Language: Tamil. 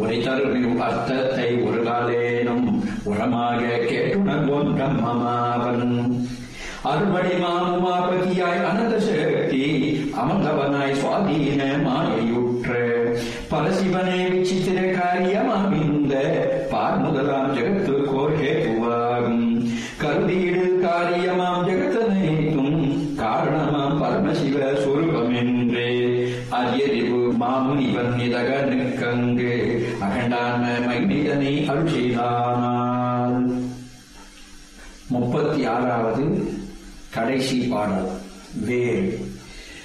உரை தரும் அர்த்தத்தை ஒரு காலேனும் உரமாக கேட்டுணர்வோம் பிரம்மமாவன் அறுபடி மாமுமாபதியாய் அனந்த சக்தி அமர்ந்தவனாய் சுவாதீன மாயையுற்ற பரசிவனே விசித்திர காரியமாமிந்த பார் முதலாம் ஜெகத்து கோர்கே புவாகும் கருதீடு காரியமாம் ஜெகத்தனைத்தும் காரணமாம் பரமசிவ சொரூபமென்றே அரியறிவு மாமுனிவன் நிதக நிற்கங்கு அகண்டான மைனிதனை அருள்செய்தானால் முப்பத்தி ஆறாவது கடைசி பாடல் வேறு